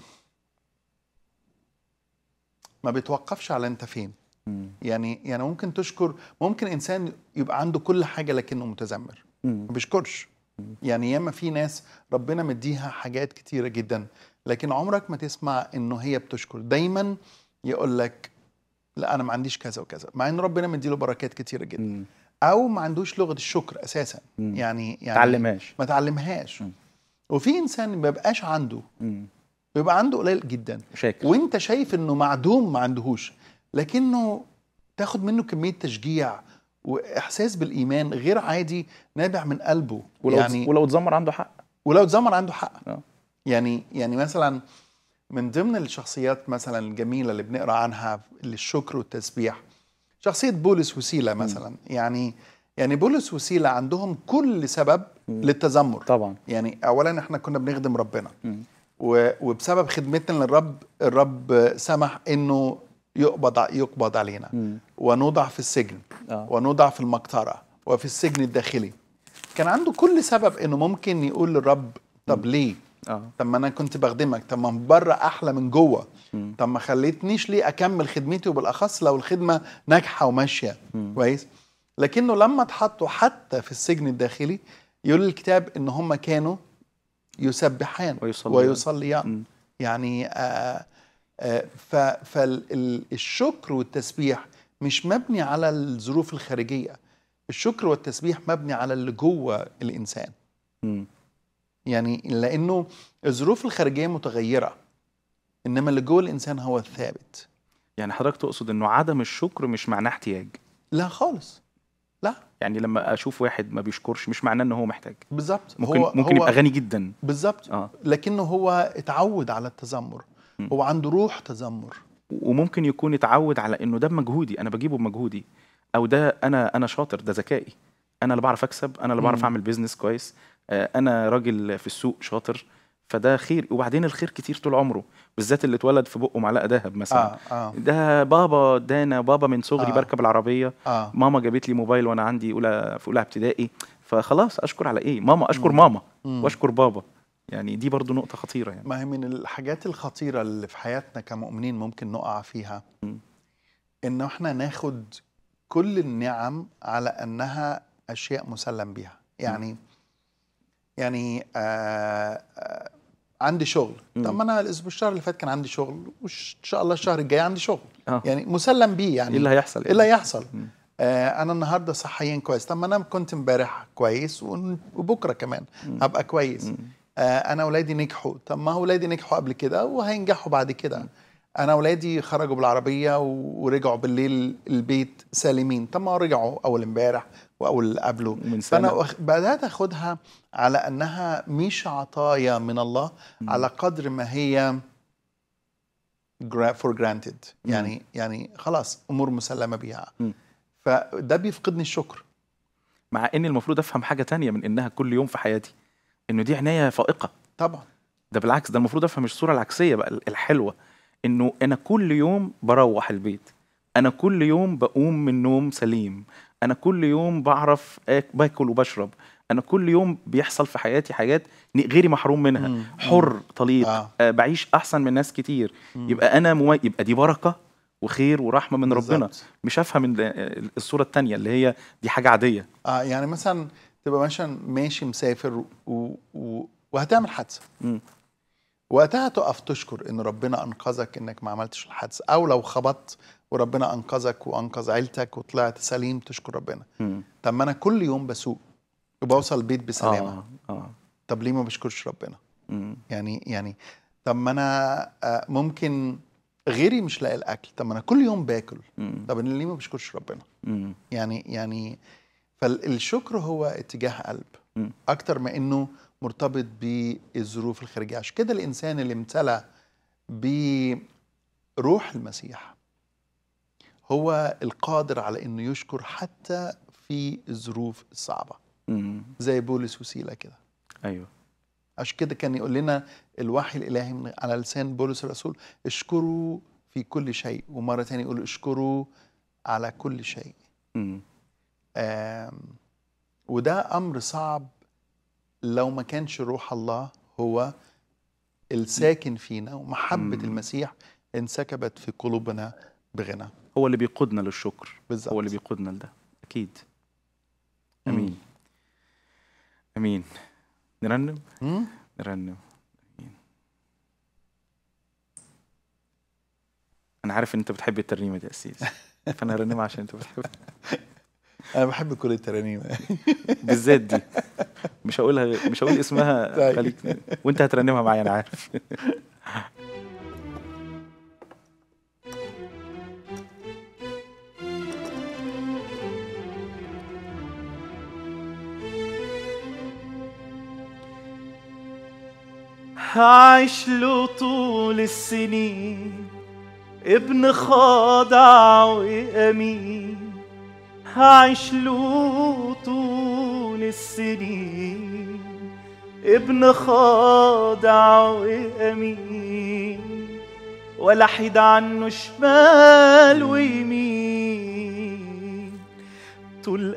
ما بيتوقفش على انت فين مم. يعني يعني ممكن تشكر ممكن انسان يبقى عنده كل حاجه لكنه متذمر مم. ما بيشكرش يعني ياما في ناس ربنا مديها حاجات كتيره جدا لكن عمرك ما تسمع انه هي بتشكر دايما يقول لك لا انا ما عنديش كذا وكذا مع ان ربنا مديله بركات كتيره جدا مم. او ما عندوش لغه الشكر اساسا مم. يعني يعني تعلمهاش ما تعلمهاش مم. وفي انسان ما بيبقاش عنده مم. بيبقى عنده قليل جدا شاكر وانت شايف انه معدوم ما عندهوش لكنه تاخد منه كميه تشجيع واحساس بالايمان غير عادي نابع من قلبه ولو يعني ولو اتذمر عنده حق ولو اتذمر عنده حق آه. يعني يعني مثلا من ضمن الشخصيات مثلا الجميله اللي بنقرا عنها للشكر والتسبيح شخصيه بولس وسيله مثلا يعني يعني بولس وسيله عندهم كل سبب للتذمر طبعا يعني اولا احنا كنا بنخدم ربنا مم. و- وبسبب خدمتنا للرب الرب سمح انه يقبض ع- يقبض علينا مم. ونوضع في السجن اه ونوضع في المقطرة وفي السجن الداخلي كان عنده كل سبب انه ممكن يقول للرب طب ليه اه طب ما انا كنت بخدمك طب ما من بره احلى من جوه مم. طب ما خليتنيش ليه اكمل خدمتي وبالاخص لو الخدمه ناجحه وماشيه مم. كويس لكنه لما اتحطوا حتى في السجن الداخلي يقول الكتاب ان هم كانوا يسبحان ويصليان. ويصليان مم. يعني آه آه فالشكر والتسبيح مش مبني على الظروف الخارجيه الشكر والتسبيح مبني على اللي جوه الانسان مم. يعني لانه الظروف الخارجيه متغيره انما اللي جوه الانسان هو الثابت يعني حضرتك تقصد انه عدم الشكر مش معناه احتياج لا خالص لا يعني لما اشوف واحد ما بيشكرش مش معناه ان هو محتاج بالظبط ممكن هو ممكن هو يبقى غني جدا بالظبط اه لكنه هو اتعود على التذمر مم. هو عنده روح تذمر وممكن يكون اتعود على انه ده بمجهودي انا بجيبه بمجهودي او ده انا انا شاطر ده ذكائي انا اللي بعرف اكسب انا اللي بعرف مم. اعمل بيزنس كويس آه، انا راجل في السوق شاطر فده خير وبعدين الخير كتير طول عمره بالذات اللي اتولد في بقه معلقه ذهب مثلا اه اه ده بابا ادانا بابا من صغري آه. بركب العربيه اه ماما جابت لي موبايل وانا عندي اولى في اولى ابتدائي فخلاص اشكر على ايه ماما اشكر مم. ماما مم. واشكر بابا يعني دي برضو نقطه خطيره يعني ما هي من الحاجات الخطيرة اللي في حياتنا كمؤمنين ممكن نقع فيها مم. إنه إحنا ناخد كل النعم على أنها أشياء مسلم بيها يعني يعني آه آه عندي شغل مم. طب ما أنا الأسبوع الشهر اللي فات كان عندي شغل وإن شاء الله الشهر الجاي عندي شغل اه يعني مسلم بيه يعني ايه اللي هيحصل إيه اللي هيحصل مم. آه انا النهارده صحيا كويس طب ما انا كنت امبارح كويس ون- وبكره كمان مم. هبقى كويس مم. آه انا اولادي نجحوا طب ما اولادي نجحوا قبل كده وهينجحوا بعد كده انا اولادي خرجوا بالعربيه و- ورجعوا بالليل البيت سالمين طب ما رجعوا اول امبارح واول اللي قبله ومن فانا سنه أخ- بدات اخدها على انها مش عطايا من الله مم. على قدر ما هي فور جرانتد مم. يعني يعني خلاص امور مسلمه بيها مم. فده بيفقدني الشكر مع اني المفروض افهم حاجه تانية من انها كل يوم في حياتي انه دي عنايه فائقه طبعا ده بالعكس ده المفروض افهم الصوره العكسيه بقى الحلوه انه انا كل يوم بروح البيت انا كل يوم بقوم من نوم سليم انا كل يوم بعرف آك باكل وبشرب انا كل يوم بيحصل في حياتي حاجات ن- غيري محروم منها مم. حر طليق آه. آه. بعيش احسن من ناس كتير مم. يبقى انا ممي... يبقى دي بركه وخير ورحمه من ربنا بالظبط. مش هفهم ال- الصوره التانية اللي هي دي حاجه عاديه اه يعني مثلا تبقى مثلا ماشي مسافر و... و... وهتعمل حادثه مم. وقتها تقف تشكر ان ربنا انقذك انك ما عملتش الحادث او لو خبطت وربنا انقذك وانقذ عيلتك وطلعت سليم تشكر ربنا مم. طب ما انا كل يوم بسوق وبوصل البيت بسلامه اه اه طب ليه ما بشكرش ربنا مم. يعني يعني طب ما انا آه، ممكن غيري مش لاقي الاكل طب ما انا كل يوم باكل مم. طب أنا ليه ما بشكرش ربنا مم. يعني يعني فالشكر هو اتجاه قلب مم. اكتر ما انه مرتبط بالظروف الخارجيه عشان كده الانسان اللي امتلأ بروح المسيح هو القادر على انه يشكر حتى في الظروف الصعبه مم. زي بولس وسيلة كده ايوه عشان كده كان يقول لنا الوحي الالهي من على لسان بولس الرسول اشكروا في كل شيء ومره تانية يقول اشكروا على كل شيء مم. آم، وده امر صعب لو ما كانش روح الله هو الساكن فينا ومحبه مم. المسيح انسكبت في قلوبنا بغنى هو اللي بيقودنا للشكر بالظبط هو اللي بيقودنا لده اكيد مم. امين امين نرنم مم؟ نرنم امين انا عارف ان انت بتحب الترنيمه دي يا اسيس فانا هرنمها عشان انت بتحب انا بحب كل الترانيم بالذات دي مش هقولها مش هقول اسمها طيب. خليك وانت هترنمها معايا انا عارف هعيش له طول السنين ابن خاضع وأمين هعيش له طول السنين ابن خاضع وأمين ولا حيد عنه شمال ويمين طول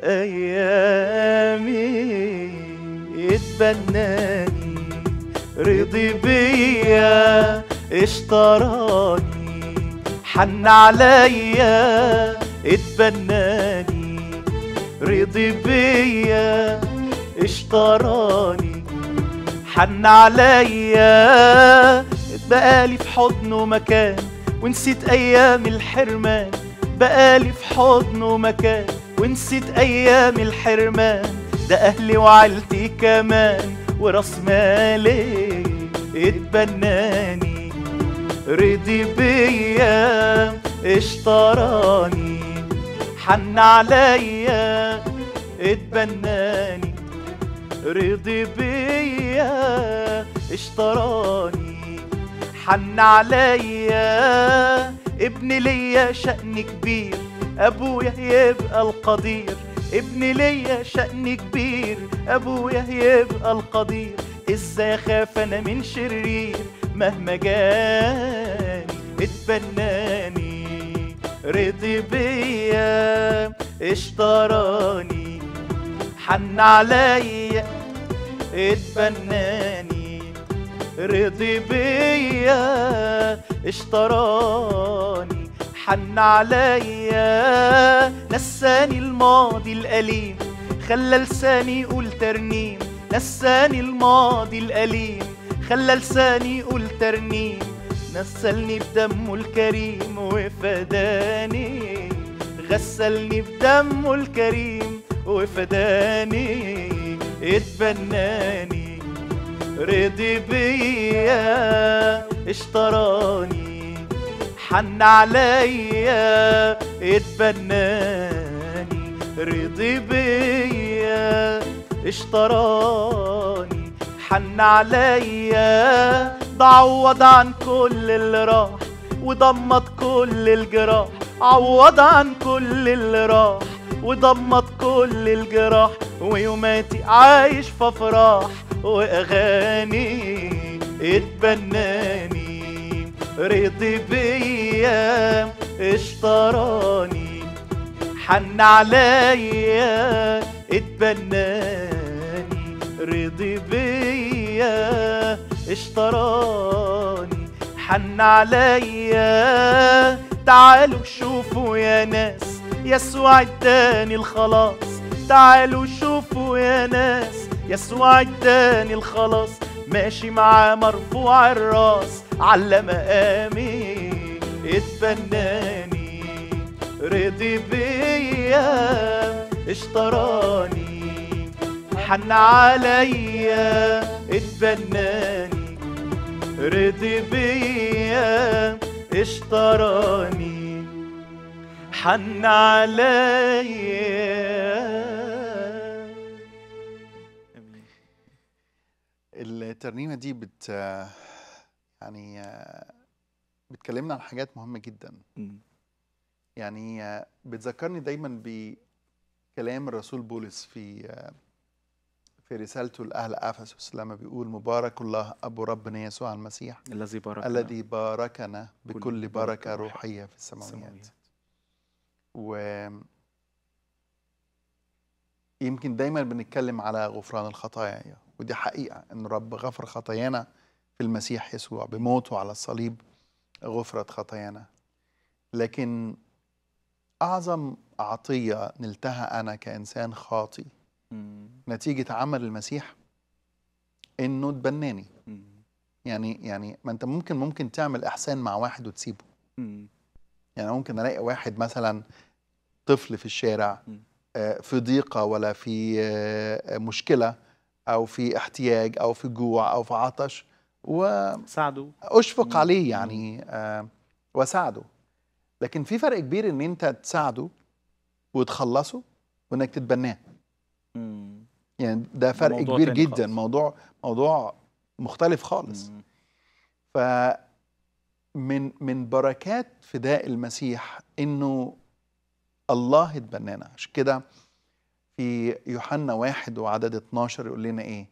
أيامي اتبناني رضي بيا اشتراني حن عليا اتبناني رضي بيا اشتراني حن عليا بقالي في حضنه مكان ونسيت ايام الحرمان بقالي في حضنه مكان ونسيت ايام الحرمان ده اهلي وعيلتي كمان وراس مالي اتبناني رضي بيا اشتراني حن عليا اتبناني رضي بيا اشتراني حن عليا ابن ليا شأن كبير ابويا يبقى القدير ابن ليا شأن كبير ابويا يبقى القدير ازاي اخاف انا من شرير مهما جاني اتبناني رضي بيا اشتراني حن عليا اتبناني رضي بيا اشتراني حن عليا نساني الماضي الأليم خلى لساني يقول ترنيم نساني الماضي الأليم خلى لساني يقول ترنيم نسلني بدمه الكريم وفداني غسلني بدمه الكريم وفداني اتبناني رضي بيا اشتراني حن عليا اتبناني رضي بيا اشتراني حن عليا ده عوض عن كل اللي راح وضمت كل الجراح عوض عن كل اللي راح وضمت كل الجراح ويوماتي عايش في افراح واغاني اتبناني رضي بيا اشتراني حن عليا اتبناني رضي بيا اشتراني حن عليا تعالوا شوفوا يا ناس يسوع اداني الخلاص تعالوا شوفوا يا ناس يسوع اداني الخلاص ماشي معاه مرفوع الراس على مقامي اتبناني رضي بيا اشتراني حن عليا اتبناني رضي بيا اشتراني حن عليا الترنيمه دي بت يعني آه، بتكلمنا عن حاجات مهمه جدا مم. يعني آه، بتذكرني دايما بكلام الرسول بولس في آه، في رسالته لاهل افسس لما بيقول مبارك الله ابو ربنا يسوع المسيح الذي بارك الذي باركنا كل بكل بركة بركه روحية روحيه في السماويات السماويات. و يمكن دايما بنتكلم على غفران الخطايا ودي حقيقة ان رب غفر خطايانا في المسيح يسوع بموته على الصليب غفرت خطايانا لكن أعظم عطية نلتها أنا كإنسان خاطي مم. نتيجة عمل المسيح إنه تبناني مم. يعني يعني ما أنت ممكن ممكن تعمل إحسان مع واحد وتسيبه مم. يعني ممكن الاقي واحد مثلا طفل في الشارع مم. آه، في ضيقه ولا في آه، مشكله او في احتياج او في جوع او في عطش ساعدوا واشفق مم. عليه مم. يعني آه، واساعده لكن في فرق كبير ان انت تساعده وتخلصه وانك تتبناه مم. يعني ده فرق موضوع كبير تاني جدا خالص. موضوع موضوع مختلف خالص مم. ف من من بركات فداء المسيح انه الله اتبنانا عشان كده في يوحنا واحد وعدد 12 يقول لنا ايه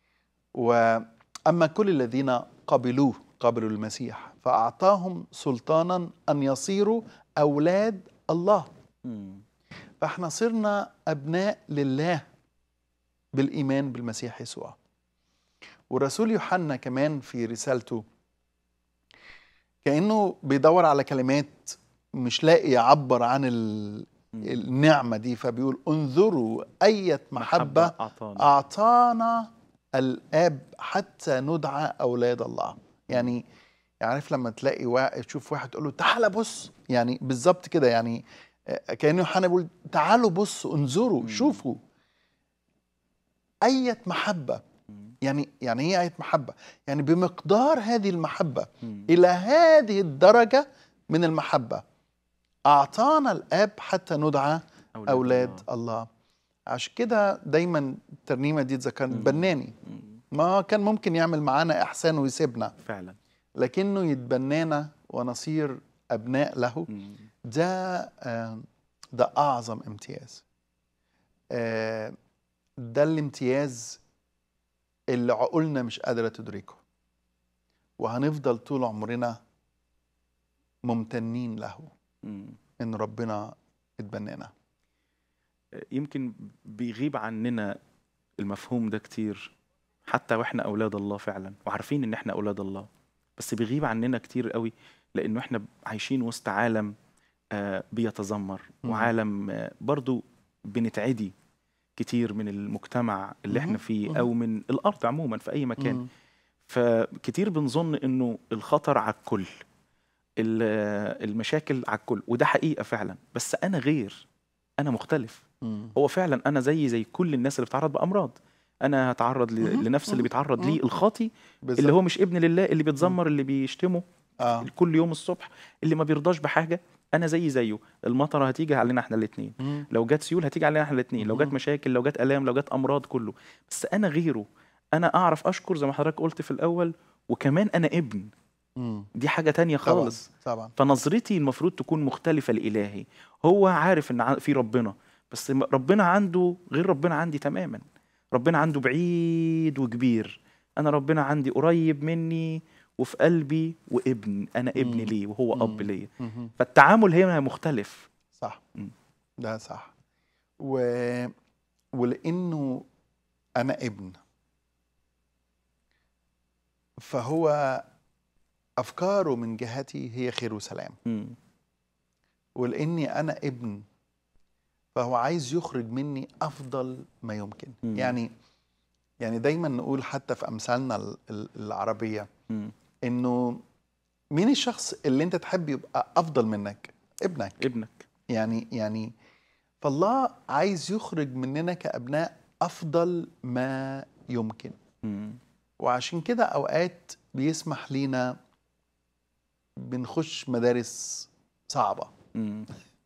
واما كل الذين قبلوه قبلوا المسيح فاعطاهم سلطانا ان يصيروا اولاد الله مم. فاحنا صرنا ابناء لله بالايمان بالمسيح يسوع والرسول يوحنا كمان في رسالته كانه بيدور على كلمات مش لاقي يعبر عن ال- مم. النعمه دي فبيقول انظروا اية محبه أعطانا اعطانا الاب حتى ندعى اولاد الله يعني عارف لما تلاقي واحد تشوف واحد تقول له تعالى بص يعني بالظبط كده يعني آه، كأنه يوحنا بيقول تعالوا بصوا انظروا مم. شوفوا أية محبة مم. يعني يعني ايه آية محبة؟ يعني بمقدار هذه المحبة مم. إلى هذه الدرجة من المحبة أعطانا الآب حتى ندعى أولاد الله. الله عشان كده دايما الترنيمة دي تذكرني مم. بناني مم. ما كان ممكن يعمل معانا إحسان ويسيبنا فعلا لكنه يتبنانا ونصير أبناء له مم. ده آه، ده أعظم امتياز آه، ده الامتياز اللي عقولنا مش قادرة تدركه وهنفضل طول عمرنا ممتنين له مم. إن ربنا اتبنانا يمكن بيغيب عننا المفهوم ده كتير حتى واحنا اولاد الله فعلا وعارفين ان احنا اولاد الله بس بيغيب عننا كتير قوي لانه احنا عايشين وسط عالم آه، بيتذمر مم. وعالم آه، برضو بنتعدي كتير من المجتمع اللي احنا مهم. فيه مهم. او من الارض عموما في اي مكان مم. فكتير بنظن انه الخطر على الكل ال- المشاكل على الكل وده حقيقه فعلا بس انا غير انا مختلف مم. هو فعلا انا زي زي كل الناس اللي بتتعرض بامراض انا هتعرض ل- مهم. لنفس اللي مهم. بيتعرض مهم. ليه الخاطي بالظبط. اللي هو مش ابن لله اللي بيتذمر اللي بيشتمه آه. كل يوم الصبح اللي ما بيرضاش بحاجه انا زي زيه المطره هتيجي علينا احنا الاثنين مم. لو جت سيول هتيجي علينا احنا الاثنين لو جت مهم. مشاكل لو جت الام لو جت امراض كله بس انا غيره انا اعرف اشكر زي ما حضرتك قلت في الاول وكمان انا ابن مم. دي حاجه تانية طبعا خالص طبعا فنظرتي المفروض تكون مختلفة لإلهي هو عارف إن ع- في ربنا بس م- ربنا عنده غير ربنا عندي تماما ربنا عنده بعيد وكبير أنا ربنا عندي قريب مني وفي قلبي وابن أنا ابن مم. ليه وهو أب مم. ليه مهم. فالتعامل هنا مختلف صح مم. ده صح و... ولانه انا ابن فهو افكاره من جهتي هي خير وسلام مم. ولاني انا ابن فهو عايز يخرج مني افضل ما يمكن مم. يعني يعني دايما نقول حتى في امثالنا ال- ال- العربيه مم. انه مين الشخص اللي انت تحب يبقى افضل منك ابنك ابنك يعني يعني فالله عايز يخرج مننا كابناء افضل ما يمكن مم. وعشان كده اوقات بيسمح لينا بنخش مدارس صعبه مم.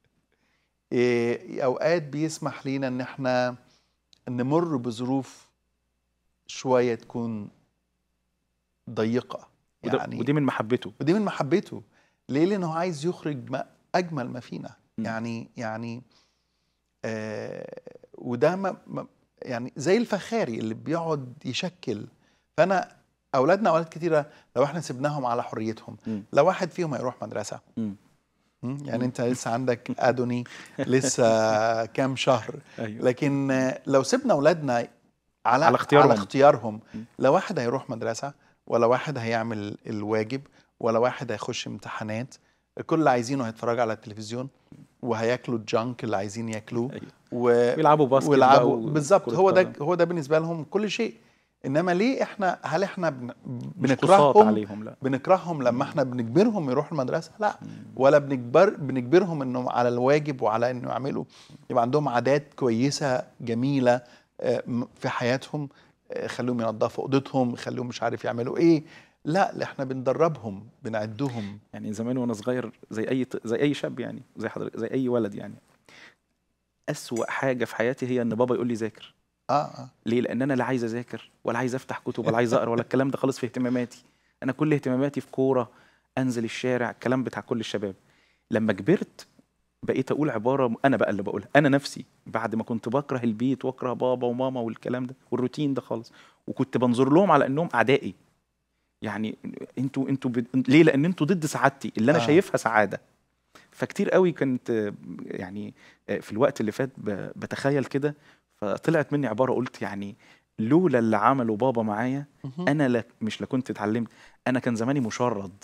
إيه، اوقات بيسمح لينا ان احنا نمر بظروف شويه تكون ضيقه وده يعني ودي من محبته ودي من محبته ليه لانه عايز يخرج ما اجمل ما فينا م. يعني يعني آه وده ما ما- يعني زي الفخاري اللي بيقعد يشكل فانا اولادنا اوقات كتيره لو احنا سيبناهم على حريتهم م. لو واحد فيهم هيروح مدرسه مم. م? يعني انت لسه عندك ادوني لسه كام شهر ايوه لكن آه، لو سيبنا اولادنا على على اختيارهم. على اختيارهم م. لا واحد هيروح مدرسه ولا واحد هيعمل الواجب ولا واحد هيخش امتحانات كل اللي عايزينه هيتفرجوا على التلفزيون وهياكلوا الجانك اللي عايزين ياكلوه أيوة. و... ويلعبوا باسكت ويلعبوا بقى و- بالظبط كرة هو ده قدم. هو ده بالنسبه لهم كل شيء انما ليه احنا هل احنا بن... مش قصاص بنكرههم عليهم لا بنكرههم لما احنا بنجبرهم يروحوا المدرسه لا ولا بنجبر بنجبرهم انهم على الواجب وعلى انه يعملوا يبقى عندهم عادات كويسه جميله آه، م- في حياتهم آه، خليهم ينظفوا اوضتهم خليهم مش عارف يعملوا ايه لا لا، احنا بندربهم بنعدهم يعني زمان وانا صغير زي اي ط- زي اي شاب يعني زي حضرتك زي اي ولد يعني اسوأ حاجه في حياتي هي ان بابا يقول لي ذاكر اه اه ليه لان انا لا عايز اذاكر ولا عايز افتح كتب ولا عايز اقرا ولا الكلام ده خالص في اهتماماتي انا كل اهتماماتي في كوره انزل الشارع الكلام بتاع كل الشباب لما كبرت بقيت اقول عباره انا بقى اللي بقولها انا نفسي بعد ما كنت بكره البيت واكره بابا وماما والكلام ده والروتين ده خالص وكنت بنظر لهم على انهم اعدائي يعني انتوا انتوا بد... ليه لان انتوا ضد سعادتي اللي انا آه. آه. شايفها سعاده فكتير قوي كنت آه، يعني آه، في الوقت اللي فات ب- بتخيل كده فطلعت مني عباره قلت يعني لولا اللي عمله بابا معايا مهم. انا لا مش لا كنت اتعلمت انا كان زماني مشرد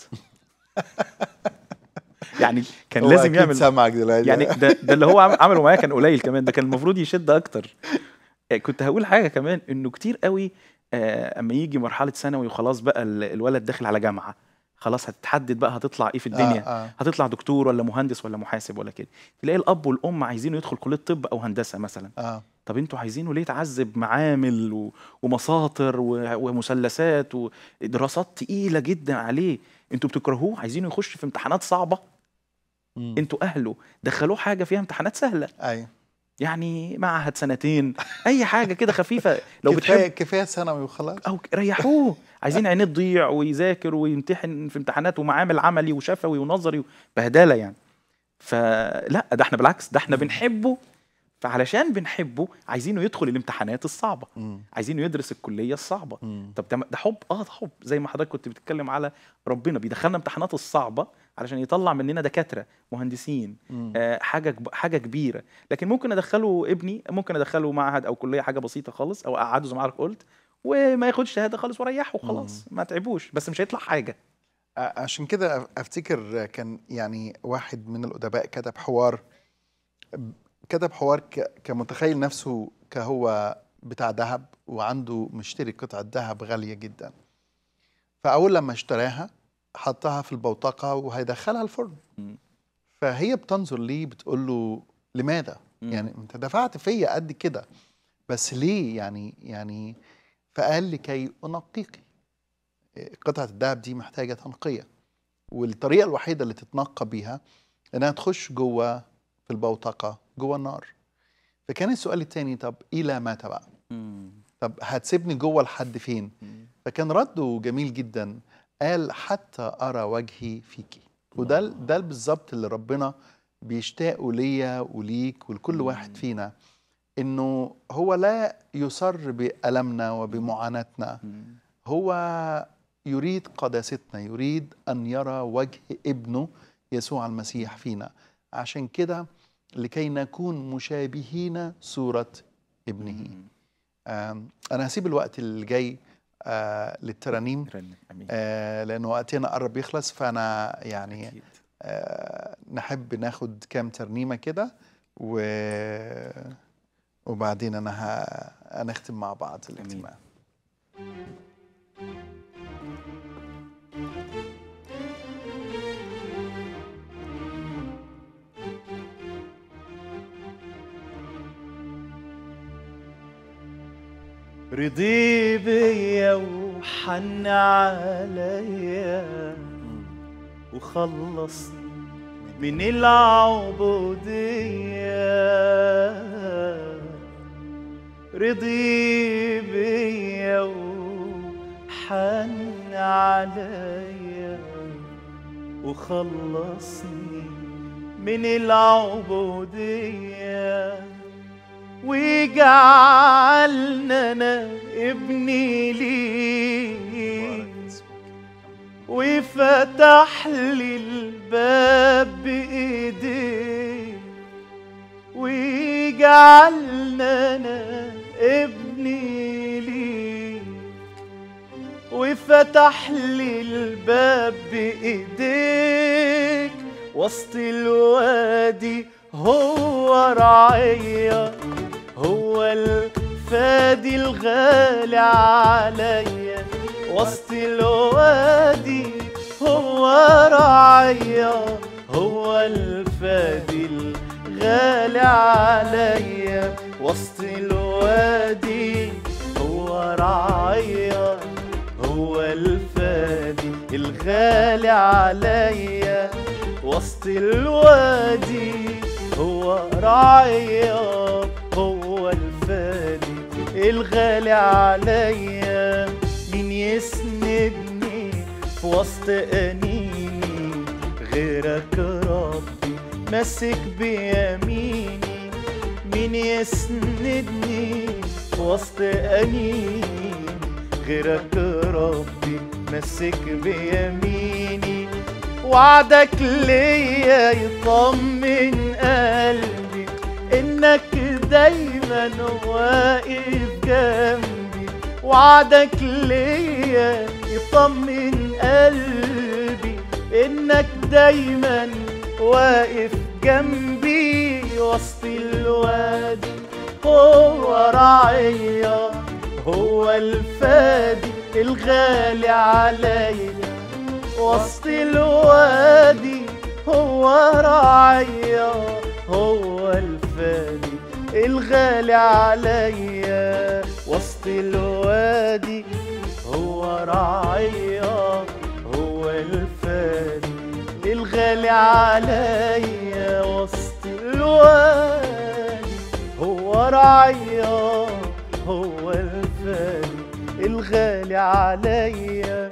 يعني كان هو لازم أكيد يعمل سامعك دلوقتي يعني ده ده اللي هو عم- عمله معايا كان قليل كمان ده كان المفروض يشد اكتر آه، كنت هقول حاجه كمان انه كتير قوي آه، اما يجي مرحله ثانوي وخلاص بقى ال- الولد داخل على جامعه خلاص هتتحدد بقى هتطلع ايه في الدنيا آه آه. هتطلع دكتور ولا مهندس ولا محاسب ولا كده تلاقي الاب والام عايزينه يدخل كليه طب او هندسه مثلا اه طب انتوا عايزينه ليه يتعذب معامل و... ومساطر و... ومثلثات ودراسات تقيله جدا عليه انتوا بتكرهوه عايزينه يخش في امتحانات صعبه مم. انتوا اهله دخلوه حاجه فيها امتحانات سهله ايوه يعني معهد سنتين اي حاجه كده خفيفه لو كفايه بتحب كفايه ثانوي وخلاص او ك- ريحوه عايزين عينيه تضيع ويذاكر ويمتحن في امتحانات ومعامل عملي وشفوي ونظري بهدله يعني فلا ده احنا بالعكس ده احنا بنحبه فعلشان بنحبه عايزينه يدخل الامتحانات الصعبه مم. عايزينه يدرس الكليه الصعبه مم. طب ده ده حب اه ده حب زي ما حضرتك كنت بتتكلم على ربنا بيدخلنا امتحانات الصعبه علشان يطلع مننا دكاتره مهندسين مم. آه، حاجه كب- حاجه كبيره لكن ممكن ادخله ابني ممكن ادخله معهد او كليه حاجه بسيطه خالص او اقعده زي ما حضرتك قلت وما ياخدش شهاده خالص واريحه وخلاص ما تعبوش بس مش هيطلع حاجه ع- عشان كده أف- افتكر كان يعني واحد من الادباء كتب حوار كتب حوار ك- كمتخيل نفسه كهو بتاع ذهب وعنده مشتري قطعة ذهب غالية جدا فأول لما اشتراها حطها في البوتقة وهيدخلها الفرن مم. فهي بتنظر ليه بتقول له لماذا؟ مم. يعني انت دفعت فيا قد كده بس ليه يعني يعني فقال لكي انقيك قطعه الذهب دي محتاجه تنقيه والطريقه الوحيده اللي تتنقى بيها انها تخش جوه في البوتقه جوه النار فكان السؤال التاني طب الى متى بقى مم. طب هتسيبني جوه لحد فين مم. فكان رده جميل جدا قال حتى ارى وجهي فيكي وده ال- ده بالظبط اللي ربنا بيشتاقوا ليا وليك ولكل واحد فينا انه هو لا يصر بألمنا وبمعاناتنا مم. هو يريد قداستنا يريد ان يرى وجه ابنه يسوع المسيح فينا عشان كده لكي نكون مشابهين صورة ابنه مم. آم، انا هسيب الوقت اللي جاي آه، للترانيم رنم. امين آه، لان وقتنا قرب يخلص فانا يعني أكيد. آه، نحب ناخد كام ترنيمه كده و... وبعدين انا ه... هنختم مع بعض الاجتماع رضي بيا وحن عليا وخلصني من العبودية رضي بيا وحن عليا وخلصني من العبودية وجعلنا انا ابني ليك وفتح لي الباب بإيديه وجعلنا أنا ابني ليك وفتح لي الباب بإيديك وسط الوادي هو رعية هو الفادي الغالي عليا وسط الوادي هو رعية هو الفادي الغالي عليا وسط الوادي هو رعية هو الفادي الغالي عليا وسط الوادي هو رعية هو الفادي الغالي عليا مين يسندني في وسط أنيني غيرك ربي ماسك بيميني مين يسندني في وسط أنيني غيرك ربي ماسك بيميني وعدك ليا يطمن قلبي انك دايما واقف جنبي وعدك ليا يطمن قلبي انك دايما واقف جنبي وسط الوادي هو رعية هو الفادي الغالي عليا وسط الوادي هو رعية هو الفادي الغالي عليا وسط الوادي هو رعية هو الفادي الغالي عليا وسط الوادي هو رعية هو الفادي الغالي عليا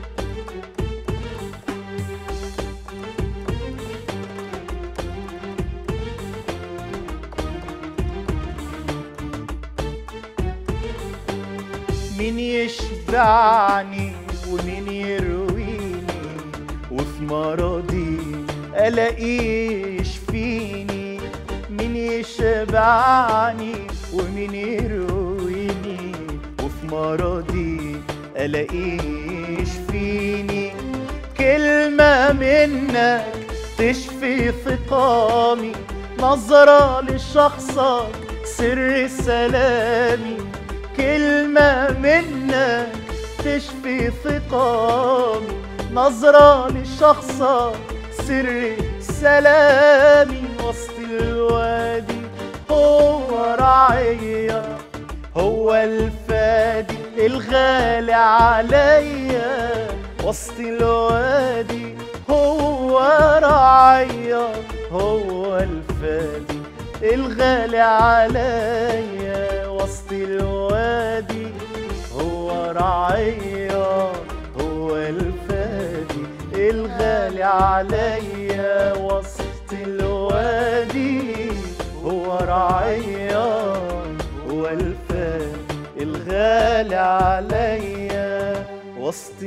مين يشبعني ومين يرويني وفي مرضي الاقيه يشفيني مين يشبعني ومين يرويني وفي مرضي الاقيه يشفيني كلمة منك تشفي فقامي نظرة لشخصك سر سلامي كلمة منك تشفي فقامي نظرة لشخصك سر سلامي وسط الوادي هو رعية هو الفادي الغالي عليا وسط الوادي هو رعية هو الفادي الغالي عليا وسط الوادي هو رعية هو الفادي الغالي عليا وسط الوادي هو رعية هو الفادي الغالي عليا وسط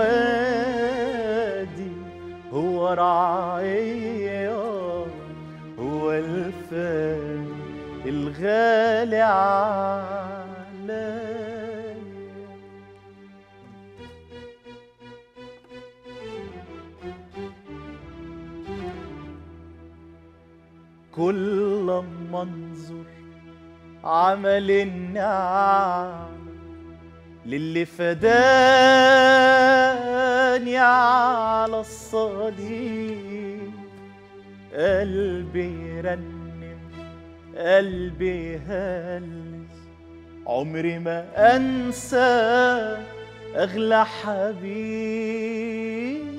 الوادي هو رعية هو الفادي الغالي عليا كل لما انظر عمل النعم للي فداني على الصليب قلبي يرنم قلبي يهلس عمري ما انسى اغلى حبيب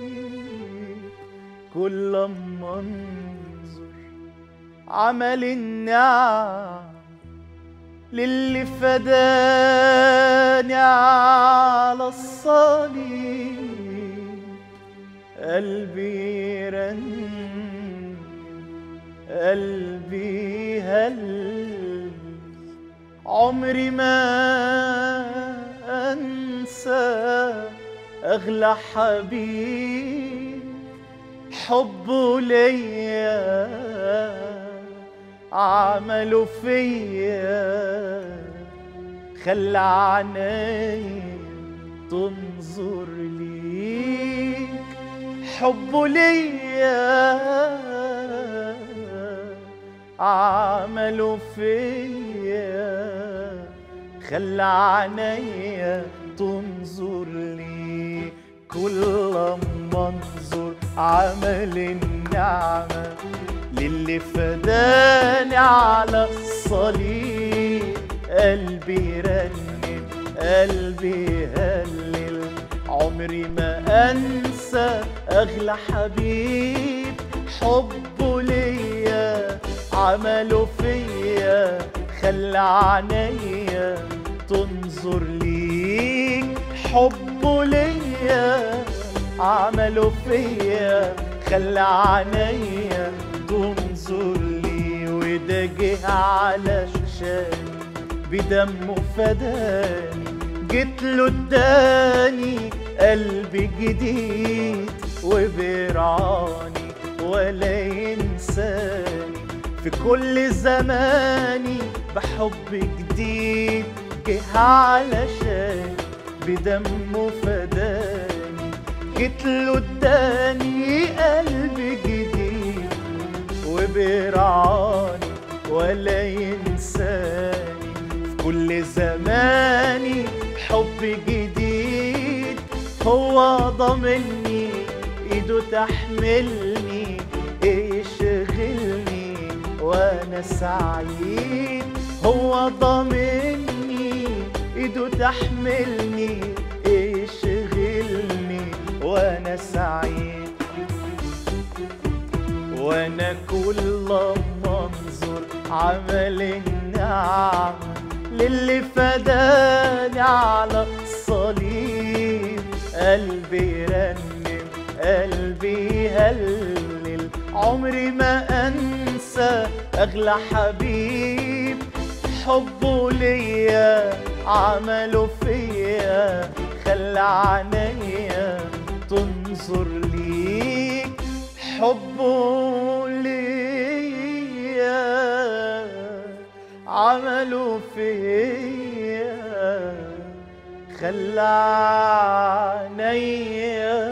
كل ما انظر عمل النعم للي فداني على الصليب قلبي يرنم قلبي هل عمري ما انسى اغلى حبيب حبه ليا عمله فيا خلى عيني تنظر ليك حبه ليا عمله فيا خلى عيني تنظر لي كل ما انظر عمل النعمة للي فداني على الصليب قلبي يرنم قلبي يهلل عمري ما انسى اغلى حبيب حبه ليا عمله فيا خلى عينيا تنظر ليك حبه ليا عمله فيا خلى عينيا تنظر لي وده جه على شاشاني بدمه فداني جيت له اداني قلب جديد وبيرعاني ولا ينساني في كل زماني بحب جديد جه علشان بدمه فداني جيت له اداني قلب جديد وبيرعاني ولا ينساني في كل زماني حب جديد هو ضامني ايده تحملني يشغلني وانا سعيد هو ضامني ايده تحملني يشغلني وانا سعيد وانا كل ما انظر عمل النعم للي فداني على الصليب قلبي يرنم قلبي يهلل عمري ما انسى اغلى حبيب حبه ليا عمله فيا خلى عينيا تنظر ليك حبه ليا عمله فيا خلى عينيا